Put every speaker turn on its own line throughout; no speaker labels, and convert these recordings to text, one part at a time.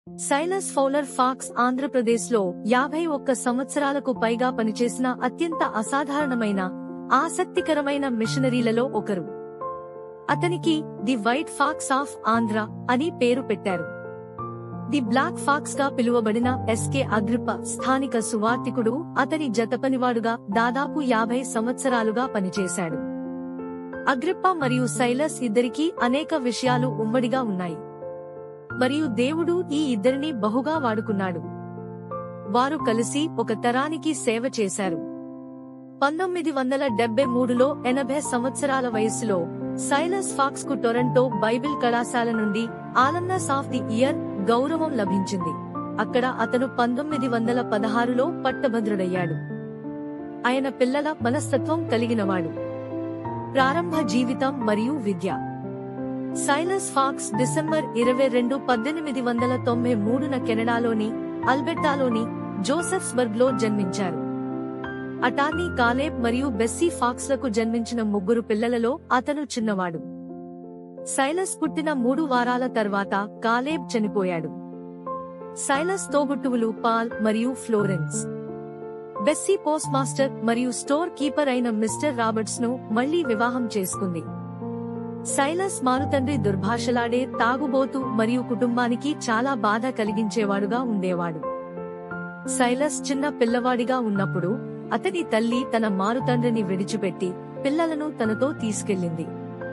Silas Fowler pox ఆంధ్రప్రదేశ్లో యాభై ఒక్క సంవత్సరాలకు పైగా పనిచేసిన అత్యంత అసాధారణమైన ఆసక్తికరమైన మిషనరీలలో ఒకరు అతనికి the White Fox of Andhra అని పేరు పెట్టారు ది బ్లాక్ ఫాక్స్ గా పిలువబడిన ఎస్కే అగ్రిప్ప స్థానిక సువార్తికుడు అతని జతపనివాడుగా దాదాపు యాభై సంవత్సరాలుగా పనిచేశాడు అగ్రిప్ప మరియు సైలస్ ఇద్దరికీ అనేక విషయాలు ఉమ్మడిగా ఉన్నాయి మరియు దేవుడు ఈ ఇద్దరిని బహుగా వాడుకున్నాడు వారు కలిసి ఒక తరానికి సేవ చేశారు పంతొమ్మిది వందల డెబ్బై మూడులో ఎనభై సంవత్సరాల వయసులో సైలస్ ఫాక్స్ కు టొరంటో బైబిల్ కళాశాల నుండి ఆలన్నస్ ఆఫ్ ది ఇయర్ గౌరవం లభించింది అక్కడ అతను పంతొమ్మిది వందల పదహారులో పట్టభద్రుడయ్యాడు ఆయన పిల్లల మనస్తత్వం కలిగినవాడు ప్రారంభ జీవితం మరియు విద్య సైలస్ ఫాక్స్ డిసెంబర్ ఇరవై రెండు పద్దెనిమిది వందల తొంభై మూడున కెనడాలోని అల్బెట్టాలోని జోసెఫ్స్బర్గ్ లో జన్మించారు అటార్నీ కాలేబ్ మరియు బెస్సీ ఫాక్స్ లకు జన్మించిన ముగ్గురు పిల్లలలో అతను చిన్నవాడు సైలస్ పుట్టిన మూడు వారాల తర్వాత కాలేబ్ చనిపోయాడు సైలస్ తోబుట్టువులు పాల్ మరియు ఫ్లోరెన్స్ బెస్సీ పోస్ట్ మాస్టర్ మరియు స్టోర్ కీపర్ అయిన మిస్టర్ రాబర్ట్స్ ను మళ్లీ వివాహం చేసుకుంది సైలస్ మారుతండ్రి దుర్భాషలాడే తాగుబోతు మరియు కుటుంబానికి చాలా బాధ కలిగించేవాడుగా ఉండేవాడు సైలస్ చిన్న పిల్లవాడిగా ఉన్నప్పుడు అతని తల్లి తన మారుతండ్రిని విడిచిపెట్టి పిల్లలను తనతో తీసుకెళ్ళింది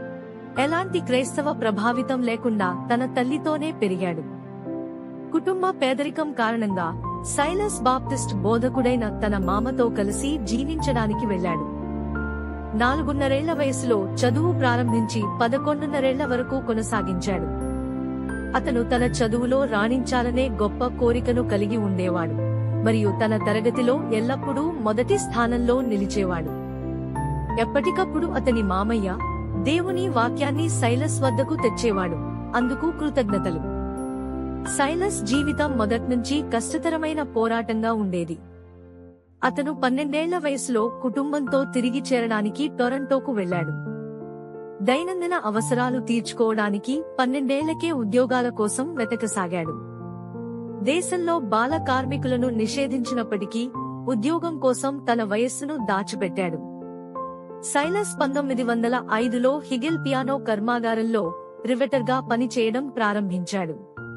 ఎలాంటి క్రైస్తవ ప్రభావితం లేకుండా తన తల్లితోనే పెరిగాడు కుటుంబ పేదరికం కారణంగా సైలస్ బాప్టిస్ట్ బోధకుడైన తన మామతో కలిసి జీవించడానికి వెళ్లాడు నాలుగున్నరేళ్ల వయసులో చదువు ప్రారంభించి పదకొండున్నరేళ్ల వరకు కొనసాగించాడు అతను తన చదువులో రాణించాలనే గొప్ప కోరికను కలిగి ఉండేవాడు మరియు తన తరగతిలో ఎల్లప్పుడూ మొదటి స్థానంలో నిలిచేవాడు ఎప్పటికప్పుడు అతని మామయ్య దేవుని వాక్యాన్ని సైలస్ వద్దకు తెచ్చేవాడు అందుకు కృతజ్ఞతలు సైలస్ జీవితం మొదట్నుంచి కష్టతరమైన పోరాటంగా ఉండేది అతను పన్నెండేళ్ల వయసులో కుటుంబంతో తిరిగి చేరడానికి టొరంటోకు వెళ్లాడు దైనందిన అవసరాలు తీర్చుకోవడానికి పన్నెండేళ్లకే ఉద్యోగాల కోసం వెతకసాగాడు దేశంలో బాల కార్మికులను నిషేధించినప్పటికీ ఉద్యోగం కోసం తన వయస్సును దాచిపెట్టాడు సైలస్ పంతొమ్మిది వందల ఐదులో హిగిల్ పియానో కర్మాగారంలో రివెటర్గా పనిచేయడం ప్రారంభించాడు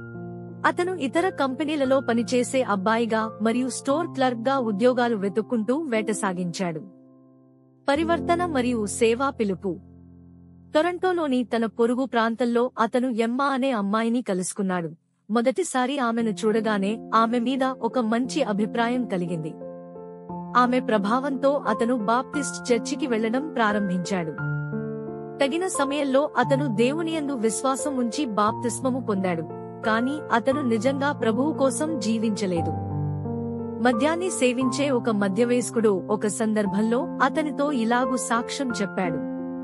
అతను ఇతర కంపెనీలలో పనిచేసే అబ్బాయిగా మరియు స్టోర్ క్లర్క్ గా ఉద్యోగాలు వెతుక్కుంటూ వేటసాగించాడు పరివర్తన మరియు సేవా పిలుపు టొరంటోలోని తన పొరుగు ప్రాంతంలో అతను ఎమ్మా అనే అమ్మాయిని కలుసుకున్నాడు మొదటిసారి ఆమెను చూడగానే ఆమె మీద ఒక మంచి అభిప్రాయం కలిగింది ఆమె ప్రభావంతో అతను బాప్టిస్ట్ చర్చికి వెళ్లడం ప్రారంభించాడు తగిన సమయంలో అతను దేవునియందు విశ్వాసం ఉంచి బాప్తిస్మము పొందాడు కాని అతను నిజంగా ప్రభువు కోసం జీవించలేదు మద్యాన్ని సేవించే ఒక మధ్యవయస్కుడు ఒక సందర్భంలో అతనితో ఇలాగు సాక్ష్యం చెప్పాడు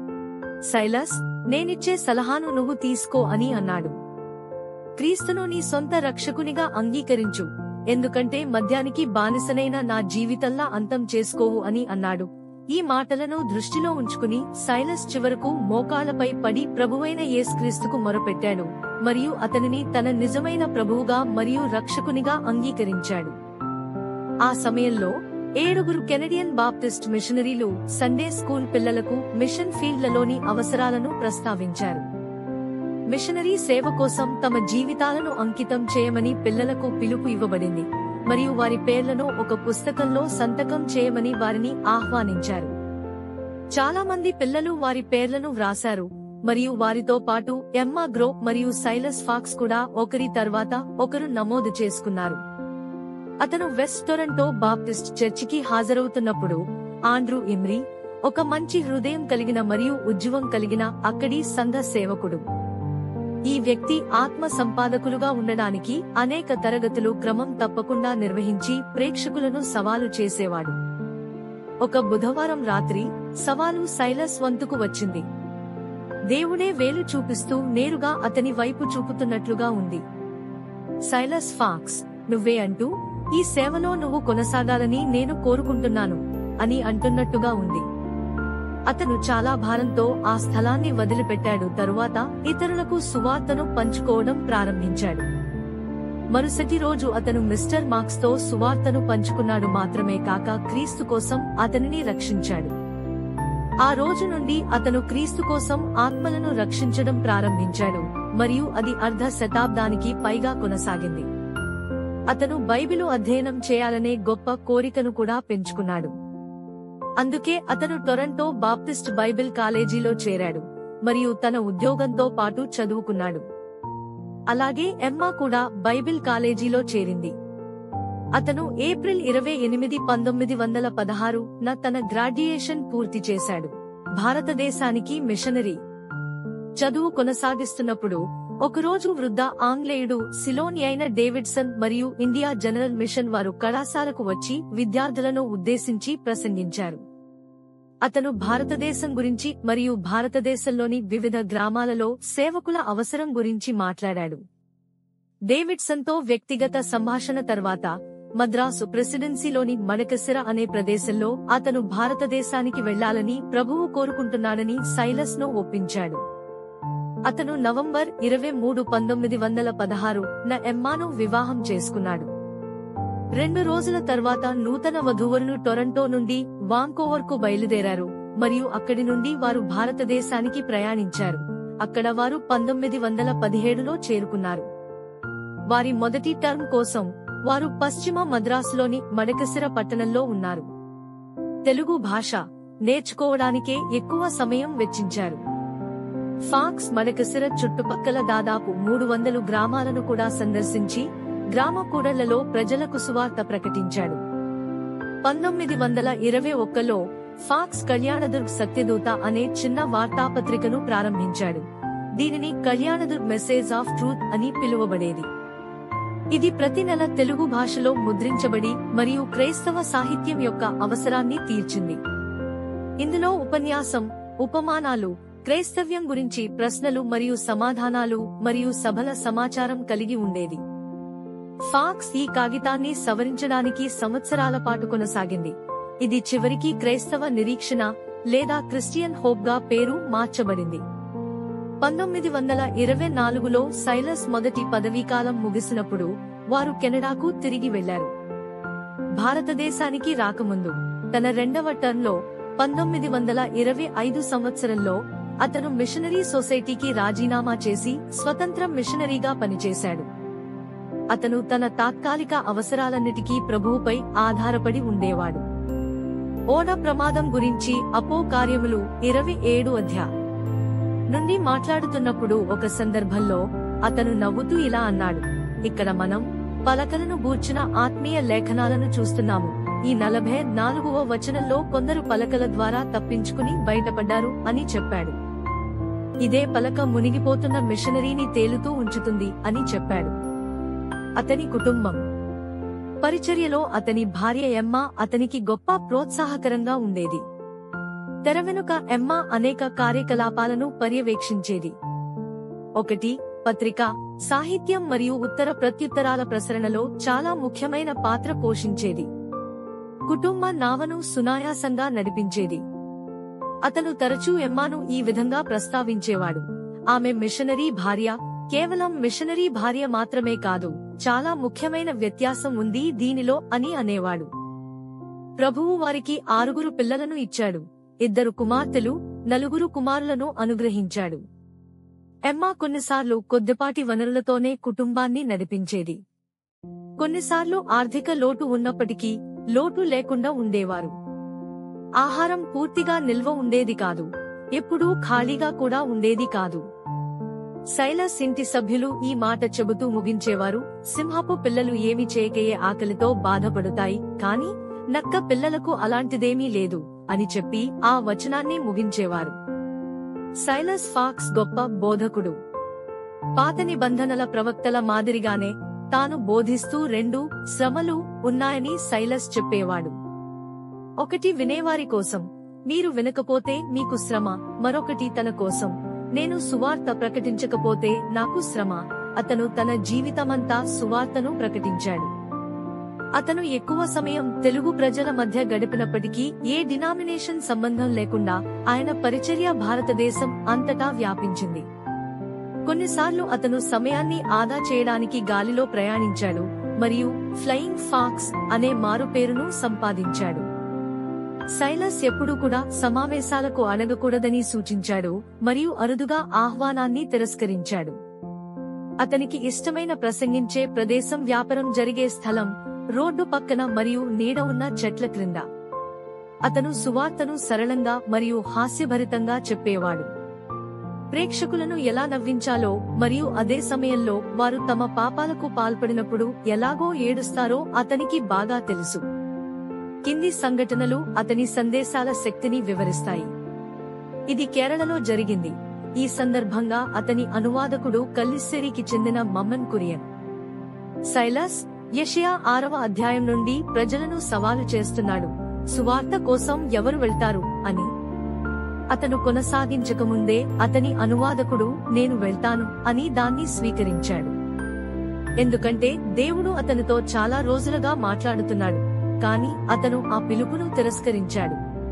సైలస్ నేనిచ్చే సలహాను నువ్వు తీసుకో అని అన్నాడు క్రీస్తును నీ సొంత రక్షకునిగా అంగీకరించు ఎందుకంటే మద్యానికి బానిసనైన నా జీవితంలా అంతం చేసుకోవు అని అన్నాడు ఈ మాటలను దృష్టిలో ఉంచుకుని సైలస్ చివరకు మోకాళ్లపై పడి ప్రభువైన యేసుక్రీస్తుకు మొరపెట్టాడు మరియు అతనిని తన నిజమైన ప్రభువుగా మరియు రక్షకునిగా అంగీకరించాడు ఆ సమయంలో ఏడుగురు కెనడియన్ బాప్టిస్ట్ మిషనరీలు సండే స్కూల్ పిల్లలకు మిషన్ ఫీల్డ్లలోని అవసరాలను ప్రస్తావించారు మిషనరీ సేవ కోసం తమ జీవితాలను అంకితం చేయమని పిల్లలకు పిలుపు ఇవ్వబడింది మరియు వారి పేర్లను ఒక పుస్తకంలో సంతకం చేయమని వారిని ఆహ్వానించారు చాలా మంది పిల్లలు వారి పేర్లను వ్రాశారు మరియు వారితో పాటు ఎమ్మా గ్రో మరియు సైలస్ ఫాక్స్ కూడా ఒకరి తర్వాత ఒకరు నమోదు చేసుకున్నారు అతను వెస్ట్ టొరంటో బాప్టిస్ట్ చర్చికి హాజరవుతున్నప్పుడు ఆండ్రూ ఇమ్రీ ఒక మంచి హృదయం కలిగిన మరియు ఉజ్జీవం కలిగిన అక్కడి సంఘ సేవకుడు ఈ వ్యక్తి ఆత్మ సంపాదకులుగా ఉండడానికి అనేక తరగతులు క్రమం తప్పకుండా నిర్వహించి ప్రేక్షకులను సవాలు చేసేవాడు ఒక బుధవారం రాత్రి సవాలు సైలస్ వంతుకు వచ్చింది దేవుడే వేలు చూపిస్తూ నేరుగా అతని వైపు చూపుతున్నట్లుగా ఉంది సైలస్ ఫాక్స్ నువ్వే అంటూ ఈ సేవలో నువ్వు కొనసాగాలని నేను కోరుకుంటున్నాను అని అంటున్నట్టుగా ఉంది అతను చాలా భారంతో ఆ స్థలాన్ని వదిలిపెట్టాడు తరువాత ఇతరులకు సువార్తను పంచుకోవడం ప్రారంభించాడు మరుసటి రోజు అతను మిస్టర్ మార్క్స్ తో సువార్తను పంచుకున్నాడు మాత్రమే కాక క్రీస్తు కోసం అతనిని రక్షించాడు ఆ రోజు నుండి అతను క్రీస్తు కోసం ఆత్మలను రక్షించడం ప్రారంభించాడు మరియు అది అర్ధ శతాబ్దానికి పైగా కొనసాగింది అతను బైబిలు అధ్యయనం చేయాలనే గొప్ప కోరికను కూడా పెంచుకున్నాడు అందుకే అతను టొరంటో బాప్టిస్ట్ బైబిల్ కాలేజీలో చేరాడు మరియు తన ఉద్యోగంతో పాటు చదువుకున్నాడు అలాగే ఎమ్మా కూడా బైబిల్ కాలేజీలో చేరింది అతను ఏప్రిల్ ఇరవై ఎనిమిది పంతొమ్మిది వందల పదహారు న తన గ్రాడ్యుయేషన్ పూర్తి చేశాడు భారతదేశానికి మిషనరీ చదువు కొనసాగిస్తున్నప్పుడు ఒకరోజు వృద్ధ ఆంగ్లేయుడు సిలోని అయిన డేవిడ్సన్ మరియు ఇండియా జనరల్ మిషన్ వారు కళాశాలకు వచ్చి విద్యార్థులను ఉద్దేశించి ప్రసంగించారు అతను భారతదేశం గురించి మరియు భారతదేశంలోని వివిధ గ్రామాలలో సేవకుల అవసరం గురించి మాట్లాడాడు డేవిడ్సన్తో వ్యక్తిగత సంభాషణ తర్వాత మద్రాసు ప్రెసిడెన్సీలోని మడకసిర అనే ప్రదేశంలో అతను భారతదేశానికి వెళ్లాలని ప్రభువు కోరుకుంటున్నాడని సైలస్ ను ఒప్పించాడు అతను నవంబర్ ఇరవై మూడు పంతొమ్మిది వందల పదహారు న ఎమ్మాను వివాహం చేసుకున్నాడు రెండు రోజుల తర్వాత నూతన వధూవరులు టొరంటో నుండి వాంకోవర్ కు బయలుదేరారు మరియు అక్కడి నుండి వారు భారతదేశానికి ప్రయాణించారు అక్కడ వారు పంతొమ్మిది వందల పదిహేడులో చేరుకున్నారు వారి మొదటి టర్మ్ కోసం వారు పశ్చిమ మద్రాసులోని మడకసిర పట్టణంలో ఉన్నారు తెలుగు భాష నేర్చుకోవడానికే ఎక్కువ సమయం వెచ్చించారు ఫాక్స్ మడకసిర చుట్టుపక్కల దాదాపు మూడు వందలు గ్రామాలను కూడా సందర్శించి గ్రామ కూడళ్లలో ప్రజలకు సువార్త ప్రకటించాడు పంతొమ్మిది వందల ఇరవై ఒక్కలో ఫాక్స్ కళ్యాణదుర్గ్ సత్యదూత అనే చిన్న వార్తాపత్రికను ప్రారంభించాడు దీనిని కళ్యాణదుర్గ్ మెసేజ్ ఆఫ్ ట్రూత్ అని పిలువబడేది ఇది ప్రతి నెల తెలుగు భాషలో ముద్రించబడి మరియు క్రైస్తవ సాహిత్యం యొక్క అవసరాన్ని తీర్చింది ఇందులో ఉపన్యాసం ఉపమానాలు క్రైస్తవ్యం గురించి ప్రశ్నలు మరియు సమాధానాలు మరియు సభల సమాచారం కలిగి ఉండేది ఫాక్స్ ఈ కాగితాన్ని సవరించడానికి సంవత్సరాల పాటు కొనసాగింది ఇది చివరికి క్రైస్తవ నిరీక్షణ లేదా క్రిస్టియన్ హోప్ గా పేరు మార్చబడింది పంతొమ్మిది వందల ఇరవై నాలుగులో సైలస్ మొదటి పదవీకాలం ముగిసినప్పుడు వారు కెనడాకు తిరిగి వెళ్లారు భారతదేశానికి రాకముందు తన రెండవ టర్న్లో పంతొమ్మిది వందల ఇరవై ఐదు సంవత్సరంలో అతను మిషనరీ సొసైటీకి రాజీనామా చేసి స్వతంత్ర మిషనరీగా పనిచేశాడు అతను తన తాత్కాలిక అవసరాలన్నిటికీ ప్రభువుపై ఆధారపడి ఉండేవాడు ఓడ ప్రమాదం గురించి అపో కార్యములు ఇరవై ఏడు అధ్యా నుండి మాట్లాడుతున్నప్పుడు ఒక సందర్భంలో అతను నవ్వుతూ ఇలా అన్నాడు ఇక్కడ మనం పలకలను గూర్చిన ఆత్మీయ లేఖనాలను చూస్తున్నాము ఈ నలభై నాలుగవ వచనంలో కొందరు పలకల ద్వారా తప్పించుకుని బయటపడ్డారు అని చెప్పాడు ఇదే పలక మునిగిపోతున్న మిషనరీని తేలుతూ ఉంచుతుంది అని చెప్పాడు అతని కుటుంబం పరిచర్యలో అతని భార్య ఎమ్మ అతనికి గొప్ప ప్రోత్సాహకరంగా ఉండేది తెర వెనుక ఎమ్మ అనేక కార్యకలాపాలను పర్యవేక్షించేది ఒకటి పత్రిక సాహిత్యం మరియు ఉత్తర ప్రత్యుత్తరాల ప్రసరణలో చాలా ముఖ్యమైన పాత్ర పోషించేది కుటుంబ నావను సునాయాసంగా నడిపించేది అతను తరచూ ఎమ్మాను ఈ విధంగా ప్రస్తావించేవాడు ఆమె మిషనరీ భార్య కేవలం మిషనరీ భార్య మాత్రమే కాదు చాలా ముఖ్యమైన వ్యత్యాసం ఉంది దీనిలో అని అనేవాడు ప్రభువు వారికి ఆరుగురు పిల్లలను ఇచ్చాడు ఇద్దరు కుమార్తెలు నలుగురు కుమారులను అనుగ్రహించాడు ఎమ్మా కొన్నిసార్లు కొద్దిపాటి వనరులతోనే కుటుంబాన్ని నడిపించేది కొన్నిసార్లు ఆర్థిక లోటు ఉన్నప్పటికీ లోటు లేకుండా ఉండేవారు ఆహారం పూర్తిగా నిల్వ ఉండేది కాదు ఎప్పుడూ ఖాళీగా కూడా ఉండేది కాదు సైలస్ ఇంటి సభ్యులు ఈ మాట చెబుతూ ముగించేవారు సింహపు పిల్లలు ఏమి చేయకయే ఆకలితో బాధపడుతాయి కాని నక్క పిల్లలకు అలాంటిదేమీ లేదు అని చెప్పి ఆ వచనాన్ని ముగించేవారు సైలస్ ఫాక్స్ గొప్ప బోధకుడు పాత నిబంధనల ప్రవక్తల మాదిరిగానే తాను బోధిస్తూ రెండు శ్రమలు ఉన్నాయని సైలస్ చెప్పేవాడు ఒకటి వినేవారి కోసం మీరు వినకపోతే మీకు శ్రమ మరొకటి తన కోసం నేను సువార్త ప్రకటించకపోతే నాకు శ్రమ అతను తన జీవితమంతా సువార్తను ప్రకటించాడు అతను ఎక్కువ సమయం తెలుగు ప్రజల మధ్య గడిపినప్పటికీ ఏ డినామినేషన్ సంబంధం లేకుండా ఆయన పరిచర్య భారతదేశం అంతటా వ్యాపించింది కొన్నిసార్లు అతను సమయాన్ని ఆదా చేయడానికి గాలిలో ప్రయాణించాడు మరియు ఫ్లయింగ్ ఫాక్స్ అనే మారుపేరును సంపాదించాడు సైలస్ ఎప్పుడూ కూడా సమావేశాలకు అడగకూడదని సూచించాడు మరియు అరుదుగా ఆహ్వానాన్ని తిరస్కరించాడు అతనికి ఇష్టమైన ప్రసంగించే ప్రదేశం వ్యాపారం జరిగే స్థలం రోడ్డు పక్కన మరియు నీడ ఉన్న చెట్ల క్రింద అతను సువార్తను సరళంగా మరియు హాస్యభరితంగా చెప్పేవాడు ప్రేక్షకులను ఎలా నవ్వించాలో మరియు అదే సమయంలో వారు తమ పాపాలకు పాల్పడినప్పుడు ఎలాగో ఏడుస్తారో అతనికి బాగా తెలుసు కింది సంఘటనలు అతని సందేశాల శక్తిని వివరిస్తాయి ఇది కేరళలో జరిగింది ఈ సందర్భంగా అతని అనువాదకుడు కల్లిస్సెరికి చెందిన మమ్మన్ కురియన్ సైలస్ యషయా ఆరవ అధ్యాయం నుండి ప్రజలను సవాలు చేస్తున్నాడు సువార్త కోసం ఎవరు వెళ్తారు అని అతను కొనసాగించకముందే అతని అనువాదకుడు నేను వెళ్తాను అని దాన్ని స్వీకరించాడు ఎందుకంటే దేవుడు అతనితో చాలా రోజులుగా మాట్లాడుతున్నాడు కాని అతను ఆ పిలుపును తిరస్కరించాడు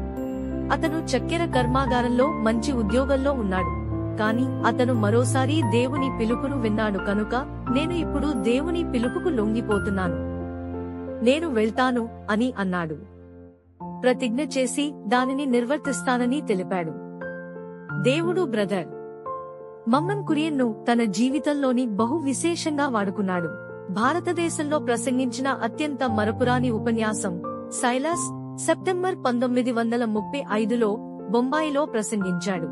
అతను చక్కెర కర్మాగారంలో మంచి ఉద్యోగంలో ఉన్నాడు కాని అతను మరోసారి దేవుని పిలుపును విన్నాడు కనుక నేను ఇప్పుడు దేవుని పిలుపుకు లొంగిపోతున్నాను నేను వెళ్తాను అని అన్నాడు ప్రతిజ్ఞ చేసి దానిని నిర్వర్తిస్తానని తెలిపాడు దేవుడు బ్రదర్ మమ్మన్ కురియన్ను తన జీవితంలోని బహు విశేషంగా వాడుకున్నాడు భారతదేశంలో ప్రసంగించిన అత్యంత మరపురాని ఉపన్యాసం సైలస్ సెప్టెంబర్ పంతొమ్మిది వందల ముప్పై ఐదులో బొంబాయిలో ప్రసంగించాడు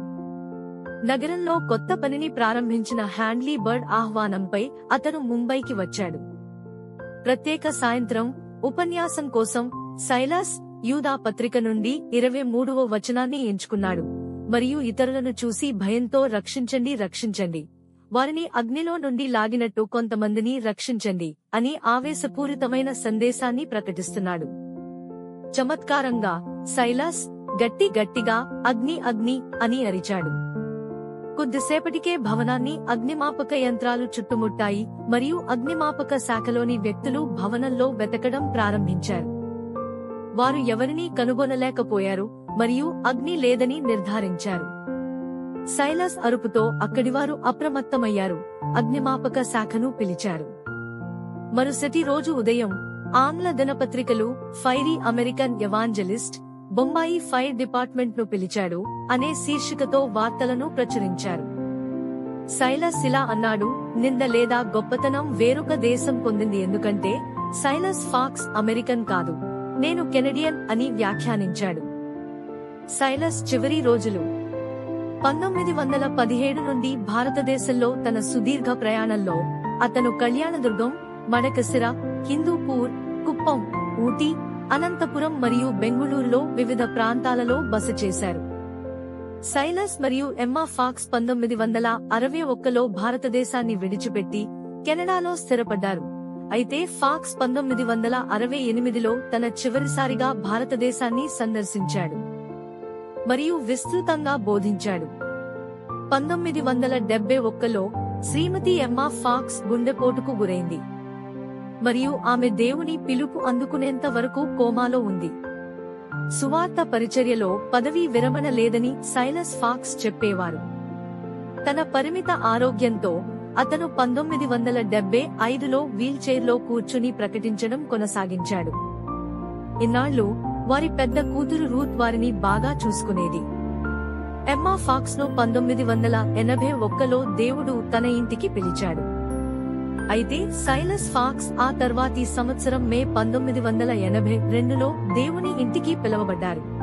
నగరంలో కొత్త పనిని ప్రారంభించిన హ్యాండ్లీ బర్డ్ ఆహ్వానంపై అతను ముంబైకి వచ్చాడు ప్రత్యేక సాయంత్రం ఉపన్యాసం కోసం సైలాస్ యూదా పత్రిక నుండి ఇరవై మూడవ వచనాన్ని ఎంచుకున్నాడు మరియు ఇతరులను చూసి భయంతో రక్షించండి రక్షించండి వారిని అగ్నిలో నుండి లాగినట్టు కొంతమందిని రక్షించండి అని ఆవేశపూరితమైన సందేశాన్ని ప్రకటిస్తున్నాడు చమత్కారంగా సైలాస్ గట్టి గట్టిగా అగ్ని అగ్ని అని అరిచాడు కొద్దిసేపటికే భవనాన్ని అగ్నిమాపక యంత్రాలు చుట్టుముట్టాయి మరియు అగ్నిమాపక శాఖలోని వ్యక్తులు భవనంలో వెతకడం ప్రారంభించారు వారు ఎవరినీ కనుగొనలేకపోయారు మరియు అగ్ని లేదని నిర్ధారించారు సైలస్ అరుపుతో అక్కడివారు అప్రమత్తమయ్యారు అగ్నిమాపక శాఖను పిలిచారు మరుసటి రోజు ఉదయం ఆంగ్ల దినపత్రికలు fiery American evangelist Bombay fire department ను పిలిచాడు అనే శీర్షికతో వార్తలను ప్రచురించారు సైలస్ ఇలా అన్నాడు నింద లేదా గొప్పతనం వేరొక దేశం పొందింది ఎందుకంటే సైలస్ ఫాక్స్ అమెరికన్ కాదు నేను కెనడియన్ అని వ్యాఖ్యానించాడు సైలస్ చివరి రోజులు పంతొమ్మిది వందల పదిహేడు నుండి భారతదేశంలో తన సుదీర్ఘ ప్రయాణంలో అతను కళ్యాణదుర్గం మడకసిర హిందూపూర్ కుప్పం ఊటీ అనంతపురం మరియు బెంగుళూరులో వివిధ ప్రాంతాలలో బస చేశారు సైలస్ మరియు ఎమ్మా ఫాక్స్ పంతొమ్మిది వందల అరవై ఒక్కలో భారతదేశాన్ని విడిచిపెట్టి కెనడాలో స్థిరపడ్డారు అయితే ఫాక్స్ పంతొమ్మిది వందల అరవై ఎనిమిదిలో తన చివరిసారిగా భారతదేశాన్ని సందర్శించాడు మరియు విస్తృతంగా బోధించాడు పంతొమ్మిది వందల డెబ్బై ఒక్కలో శ్రీమతి ఎమ్మా ఫాక్స్ గుండెపోటుకు గురైంది మరియు ఆమె దేవుని పిలుపు అందుకునేంత వరకు కోమాలో ఉంది సువార్త పరిచర్యలో పదవీ విరమణ లేదని సైలస్ ఫాక్స్ చెప్పేవారు తన పరిమిత ఆరోగ్యంతో అతను పంతొమ్మిది వందల డెబ్బై ఐదులో వీల్చైర్లో కూర్చుని ప్రకటించడం కొనసాగించాడు ఇన్నాళ్లు వారి పెద్ద కూతురు రూత్ వారిని బాగా చూసుకునేది ఎమ్మా ఫాక్స్ ను పంతొమ్మిది వందల ఎనభై ఒక్కలో దేవుడు తన ఇంటికి పిలిచాడు అయితే సైలస్ ఫాక్స్ ఆ తర్వాతి సంవత్సరం మే పంతొమ్మిది వందల ఎనభై రెండులో దేవుని ఇంటికి పిలువబడ్డారు